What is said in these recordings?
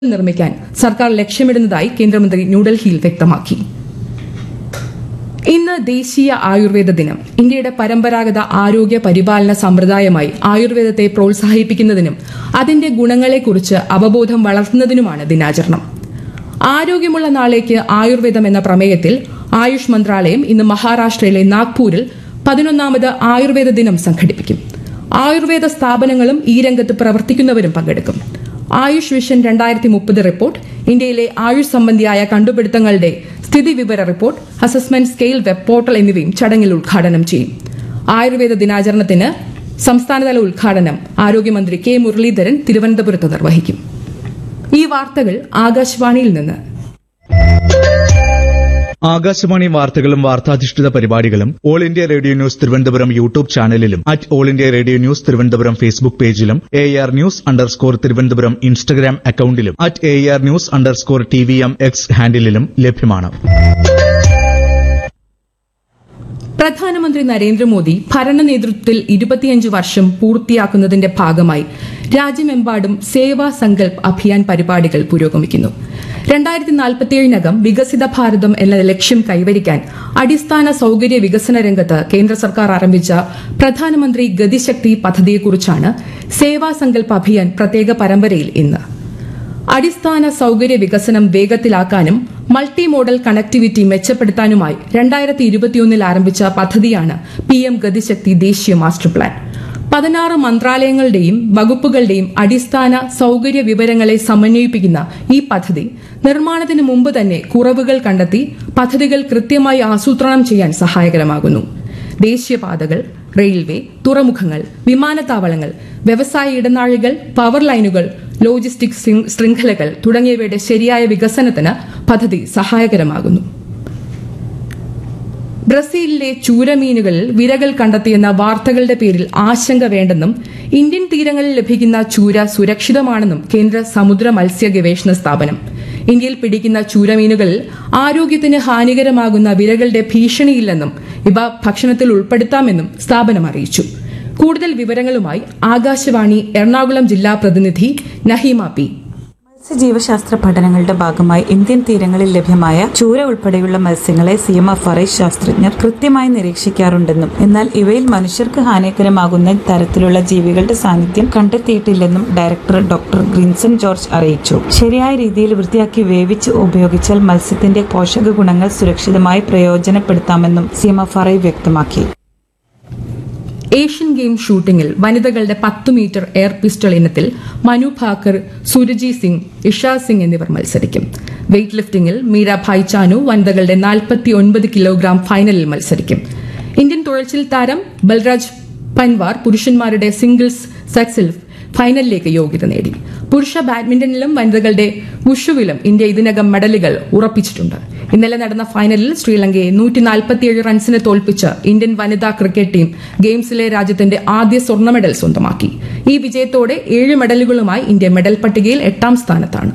നിർമ്മിക്കാൻ സർക്കാർ ലക്ഷ്യമിടുന്നതായി കേന്ദ്രമന്ത്രി ന്യൂഡൽഹിയിൽ വ്യക്തമാക്കി ഇന്ന് ദേശീയ ആയുർവേദ ദിനം ഇന്ത്യയുടെ പരമ്പരാഗത ആരോഗ്യ പരിപാലന സമ്പ്രദായമായി ആയുർവേദത്തെ പ്രോത്സാഹിപ്പിക്കുന്നതിനും അതിന്റെ ഗുണങ്ങളെക്കുറിച്ച് അവബോധം വളർത്തുന്നതിനുമാണ് ദിനാചരണം ആരോഗ്യമുള്ള നാളേക്ക് ആയുർവേദം എന്ന പ്രമേയത്തിൽ ആയുഷ് മന്ത്രാലയം ഇന്ന് മഹാരാഷ്ട്രയിലെ നാഗ്പൂരിൽ പതിനൊന്നാമത് ആയുർവേദ ദിനം സംഘടിപ്പിക്കും ആയുർവേദ സ്ഥാപനങ്ങളും ഈ രംഗത്ത് പ്രവർത്തിക്കുന്നവരും പങ്കെടുക്കും ആയുഷ് വിഷൻ രണ്ടായിരത്തി മുപ്പത് റിപ്പോർട്ട് ഇന്ത്യയിലെ ആയുഷ് സംബന്ധിയായ കണ്ടുപിടുത്തങ്ങളുടെ സ്ഥിതി വിവര report assessment scale web portal എന്നിവയും ചടങ്ങിൽ ഉദ്ഘാടനം ചെയ്യും ആയുർവേദ ദിനാചരണത്തിന് സംസ്ഥാനതല ഉദ്ഘാടനം ആരോഗ്യമന്ത്രി കെ മുരളീധരൻ തിരുവനന്തപുരത്ത് നിർവഹിക്കും ഈ വാർത്തകൾ ആകാശവാണിയിൽ നിന്ന് ആകാശവാണി വാർത്തകളും വാർത്താധിഷ്ഠിത പരിപാടികളും All India Radio News Thiruvananthapuram YouTube ചാനലിലും at All India Radio News Thiruvananthapuram Facebook പേജിലും A R news underscore Thiruvananthapuram Instagram അക്കൌണ്ടിലും at A R news underscore T V M X ഹാൻഡിലും ലഭ്യമാണ് പ്രധാനമന്ത്രി നരേന്ദ്രമോദി ഭരണ നേതൃത്വത്തിൽ ഇരുപത്തിയഞ്ച് വർഷം പൂർത്തിയാക്കുന്നതിന്റെ ഭാഗമായി രാജ്യമെമ്പാടും സേവാ സങ്കൽപ് അഭിയാൻ പരിപാടികൾ പുരോഗമിക്കുന്നു രണ്ടായിരത്തി നാൽപ്പത്തിയേഴിനകം വികസിത ഭാരതം എന്ന ലക്ഷ്യം കൈവരിക്കാൻ അടിസ്ഥാന സൌകര്യ വികസന രംഗത്ത് കേന്ദ്ര സർക്കാർ ആരംഭിച്ച പ്രധാനമന്ത്രി ഗതിശക്തി പദ്ധതിയെക്കുറിച്ചാണ് സേവാ സങ്കൽപ് അഭിയാൻ പ്രത്യേക പരമ്പരയിൽ ഇന്ന് അടിസ്ഥാന സൌകര്യ വികസനം വേഗത്തിലാക്കാനും മൾട്ടി മോഡൽ കണക്ടിവിറ്റി മെച്ചപ്പെടുത്താനുമായി രണ്ടായിരത്തി ഇരുപത്തിയൊന്നിൽ ആരംഭിച്ച പദ്ധതിയാണ് പി എം ഗതിശക്തി ദേശീയ മാസ്റ്റർ പ്ലാൻ പതിനാറ് മന്ത്രാലയങ്ങളുടെയും വകുപ്പുകളുടെയും അടിസ്ഥാന സൌകര്യ വിവരങ്ങളെ സമന്വയിപ്പിക്കുന്ന ഈ പദ്ധതി നിർമ്മാണത്തിന് മുമ്പ് തന്നെ കുറവുകൾ കണ്ടെത്തി പദ്ധതികൾ കൃത്യമായി ആസൂത്രണം ചെയ്യാൻ സഹായകരമാകുന്നു ദേശീയപാതകൾ റെയിൽവേ തുറമുഖങ്ങൾ വിമാനത്താവളങ്ങൾ വ്യവസായ ഇടനാഴികൾ പവർ ലൈനുകൾ ലോജിസ്റ്റിക് ശൃ- ശൃംഖലകൾ തുടങ്ങിയവയുടെ ശരിയായ വികസനത്തിന് പദ്ധതി സഹായകരമാകുന്നു ബ്രസീലിലെ ചൂരമീനുകളിൽ വിരകൾ കണ്ടെത്തിയെന്ന വാർത്തകളുടെ പേരിൽ ആശങ്ക വേണ്ടെന്നും ഇന്ത്യൻ തീരങ്ങളിൽ ലഭിക്കുന്ന ചൂര സുരക്ഷിതമാണെന്നും കേന്ദ്ര സമുദ്ര മത്സ്യ ഗവേഷണ സ്ഥാപനം ഇന്ത്യയിൽ പിടിക്കുന്ന ചൂരമീനുകളിൽ ആരോഗ്യത്തിന് ഹാനികരമാകുന്ന വിരകളുടെ ഭീഷണിയില്ലെന്നും ഇവ ഭക്ഷണത്തിൽ ഉൾപ്പെടുത്താമെന്നും സ്ഥാപനം അറിയിച്ചു കൂടുതൽ വിവരങ്ങളുമായി ആകാശവാണി എറണാകുളം ജില്ലാ പ്രതിനിധി നഹീമ പി മത്സ്യജീവശാസ്ത്ര പഠനങ്ങളുടെ ഭാഗമായി ഇന്ത്യൻ തീരങ്ങളിൽ ലഭ്യമായ ചൂര ഉൾപ്പെടെയുള്ള മത്സ്യങ്ങളെ സി എം എഫ് ആർ ശാസ്ത്രജ്ഞർ കൃത്യമായി നിരീക്ഷിക്കാറുണ്ടെന്നും എന്നാൽ ഇവയിൽ മനുഷ്യർക്ക് ഹാനികരമാകുന്ന തരത്തിലുള്ള ജീവികളുടെ സാന്നിധ്യം കണ്ടെത്തിയിട്ടില്ലെന്നും ഡയറക്ടർ ഡോക്ടർ ഗ്രിൻസൺ ജോർജ് അറിയിച്ചു ശരിയായ രീതിയിൽ വൃത്തിയാക്കി വേവിച്ച് ഉപയോഗിച്ചാൽ മത്സ്യത്തിന്റെ പോഷക ഗുണങ്ങൾ സുരക്ഷിതമായി പ്രയോജനപ്പെടുത്താമെന്നും സി എം എഫ് ആർ വ്യക്തമാക്കി ഏഷ്യൻ ഗെയിം ഷൂട്ടിംഗിൽ വനിതകളുടെ പത്ത് മീറ്റർ എയർ പിസ്റ്റൾ ഇനത്തിൽ മനു ഭാക്കർ സുരജി സിംഗ് ഇഷ സിംഗ് എന്നിവർ മത്സരിക്കും വെയ്റ്റ് ലിഫ്റ്റിംഗിൽ മീരാഭായ് ചാനു വനിതകളുടെ നാൽപ്പത്തി ഒൻപത് കിലോഗ്രാം ഫൈനലിൽ മത്സരിക്കും ഇന്ത്യൻ തുഴച്ചിൽ താരം ബൽരാജ് പൻവാർ പുരുഷന്മാരുടെ സിംഗിൾസ് സെക്സിൽ ഫൈനലിലേക്ക് യോഗ്യത നേടി പുരുഷ ബാഡ്മിന്റണിലും വനിതകളുടെ വുഷുവിലും ഇന്ത്യ ഇതിനകം മെഡലുകൾ ഉറപ്പിച്ചിട്ടുണ്ട് ഇന്നലെ നടന്ന ഫൈനലിൽ ശ്രീലങ്കയെ നൂറ്റി നാൽപ്പത്തിയേഴ് റൺസിന് തോൽപ്പിച്ച് ഇന്ത്യൻ വനിതാ ക്രിക്കറ്റ് ടീം ഗെയിംസിലെ രാജ്യത്തിന്റെ ആദ്യ സ്വർണ്ണ മെഡൽ സ്വന്തമാക്കി ഈ വിജയത്തോടെ ഏഴ് മെഡലുകളുമായി ഇന്ത്യ മെഡൽ പട്ടികയിൽ എട്ടാം സ്ഥാനത്താണ്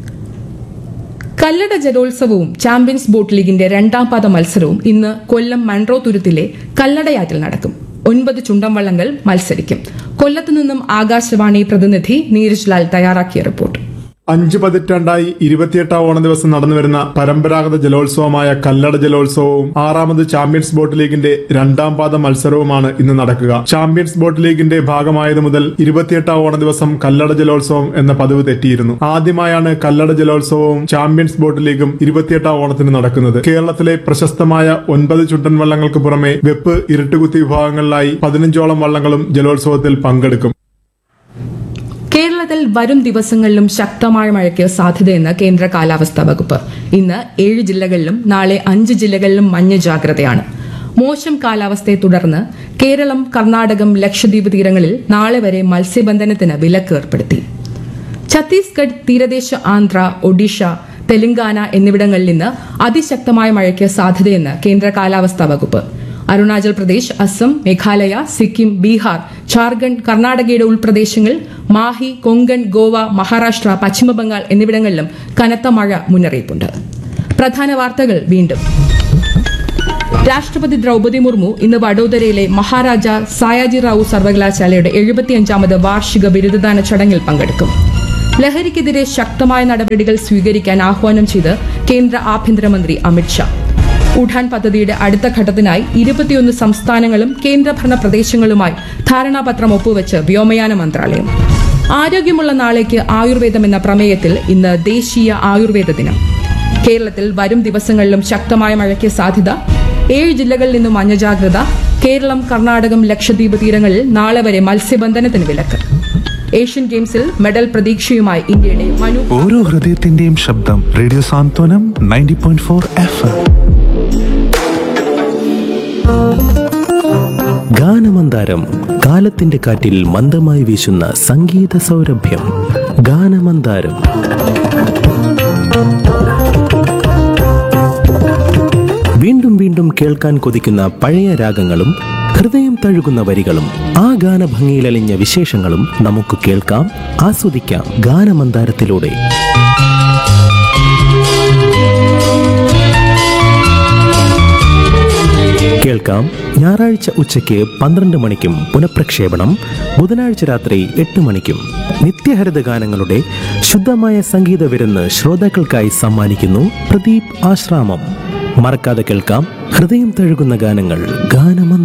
കല്ലട ജലോത്സവവും ചാമ്പ്യൻസ് ബോട്ട് ലീഗിന്റെ രണ്ടാം പാദ മത്സരവും ഇന്ന് കൊല്ലം മൺട്രോ തുരുത്തിലെ കല്ലടയാറ്റിൽ നടക്കും ഒൻപത് ചുണ്ടൻ വള്ളങ്ങൾ മത്സരിക്കും കൊല്ലത്ത് നിന്നും ആകാശവാണി പ്രതിനിധി നീരജ് ലാൽ തയ്യാറാക്കിയ റിപ്പോർട്ട് അഞ്ചു പതിറ്റാണ്ടായി ഇരുപത്തിയെട്ടാം ഓണ ദിവസം നടന്നുവരുന്ന പരമ്പരാഗത ജലോത്സവമായ കല്ലട ജലോത്സവവും ആറാമത് ചാമ്പ്യൻസ് ബോട്ട് ലീഗിന്റെ രണ്ടാം പാദ മത്സരവുമാണ് ഇന്ന് നടക്കുക ചാമ്പ്യൻസ് ബോട്ട് ലീഗിന്റെ ഭാഗമായത് മുതൽ ഇരുപത്തിയെട്ടാം ഓണ ദിവസം കല്ലട ജലോത്സവം എന്ന പതിവ് തെറ്റിയിരുന്നു ആദ്യമായാണ് കല്ലട ജലോത്സവവും ചാമ്പ്യൻസ് ബോട്ട് ലീഗും ഇരുപത്തിയെട്ടാം ഓണത്തിന് നടക്കുന്നത് കേരളത്തിലെ പ്രശസ്തമായ ഒൻപത് ചുണ്ടൻ വള്ളങ്ങൾക്ക് പുറമെ വെപ്പ് ഇരുട്ടുകുത്തി വിഭാഗങ്ങളിലായി പതിനഞ്ചോളം വള്ളങ്ങളും ജലോത്സവത്തിൽ പങ്കെടുക്കും കേരളത്തിൽ വരും ദിവസങ്ങളിലും ശക്തമായ മഴയ്ക്ക് സാധ്യതയെന്ന് കേന്ദ്ര കാലാവസ്ഥാ വകുപ്പ് ഇന്ന് ഏഴ് ജില്ലകളിലും നാളെ അഞ്ച് ജില്ലകളിലും മഞ്ഞ ജാഗ്രതയാണ് മോശം കാലാവസ്ഥയെ തുടർന്ന് കേരളം കർണാടകം ലക്ഷദ്വീപ് തീരങ്ങളിൽ നാളെ വരെ മത്സ്യബന്ധനത്തിന് വിലക്ക് ഏർപ്പെടുത്തി ഛത്തീസ്ഗഡ് തീരദേശ ആന്ധ്ര ഒഡീഷ തെലങ്കാന എന്നിവിടങ്ങളിൽ നിന്ന് അതിശക്തമായ മഴയ്ക്ക് സാധ്യതയെന്ന് കേന്ദ്ര കാലാവസ്ഥാ വകുപ്പ് അരുണാചൽ പ്രദേശ് അസം മേഘാലയ സിക്കിം ബീഹാർ ഝാർഖണ്ഡ് കർണാടകയുടെ ഉൾപ്രദേശങ്ങൾ മാഹി കൊങ്കൺ ഗോവ മഹാരാഷ്ട്ര പശ്ചിമബംഗാൾ എന്നിവിടങ്ങളിലും കനത്ത മഴ മുന്നറിയിപ്പുണ്ട് പ്രധാന വാർത്തകൾ വീണ്ടും രാഷ്ട്രപതി ദ്രൗപദി മുർമു ഇന്ന് വഡോദരയിലെ മഹാരാജ സായാജി റാവു സർവകലാശാലയുടെ എഴുപത്തിയഞ്ചാമത് വാർഷിക ബിരുദദാന ചടങ്ങിൽ പങ്കെടുക്കും ലഹരിക്കെതിരെ ശക്തമായ നടപടികൾ സ്വീകരിക്കാൻ ആഹ്വാനം ചെയ്ത് കേന്ദ്ര ആഭ്യന്തരമന്ത്രി അമിത്ഷാ ഉഡാൻ പദ്ധതിയുടെ അടുത്ത ഘട്ടത്തിനായി ഇരുപത്തിയൊന്ന് സംസ്ഥാനങ്ങളും കേന്ദ്രഭരണ പ്രദേശങ്ങളുമായി ധാരണാപത്രം ഒപ്പുവെച്ച് വ്യോമയാന മന്ത്രാലയം ആരോഗ്യമുള്ള നാളേക്ക് ആയുർവേദം എന്ന പ്രമേയത്തിൽ ഇന്ന് ദേശീയ ആയുർവേദ ദിനം കേരളത്തിൽ വരും ദിവസങ്ങളിലും ശക്തമായ മഴയ്ക്ക് സാധ്യത ഏഴ് ജില്ലകളിൽ നിന്നും മഞ്ഞ ജാഗ്രത കേരളം കർണാടകം ലക്ഷദ്വീപ് തീരങ്ങളിൽ നാളെ വരെ മത്സ്യബന്ധനത്തിന് വിലക്ക് ഏഷ്യൻ ഗെയിംസിൽ മെഡൽ പ്രതീക്ഷയുമായി ഇന്ത്യയുടെ മനു ഓരോ ഹൃദയത്തിന്റെയും ശബ്ദം radio Santhwanam ninety point four F ഗാനമന്ദാരം കാലത്തിന്റെ കാറ്റിൽ മന്ദമായി വീശുന്ന സംഗീത സൗരഭ്യം ഗാനമന്ദാരം വീണ്ടും വീണ്ടും കേൾക്കാൻ കൊതിക്കുന്ന പഴയ രാഗങ്ങളും ഹൃദയം തഴുകുന്ന വരികളും ആ ഗാനഭംഗിയിലലിഞ്ഞ വിശേഷങ്ങളും നമുക്ക് കേൾക്കാം ആസ്വദിക്കാം ഗാനമന്ദാരത്തിലൂടെ കേൾക്കാം ഞായറാഴ്ച ഉച്ചയ്ക്ക് പന്ത്രണ്ട് മണിക്കും പുനഃപ്രക്ഷേപണം ബുധനാഴ്ച രാത്രി എട്ട് മണിക്കും നിത്യഹരിത ഗാനങ്ങളുടെ ശുദ്ധമായ സംഗീത വിരുന്ന് ശ്രോതാക്കൾക്കായി സമ്മാനിക്കുന്നു പ്രദീപ് ആശ്രാമം മറക്കാതെ കേൾക്കാം ഹൃദയം തഴുകുന്ന ഗാനങ്ങൾ ഗാനമന്ദ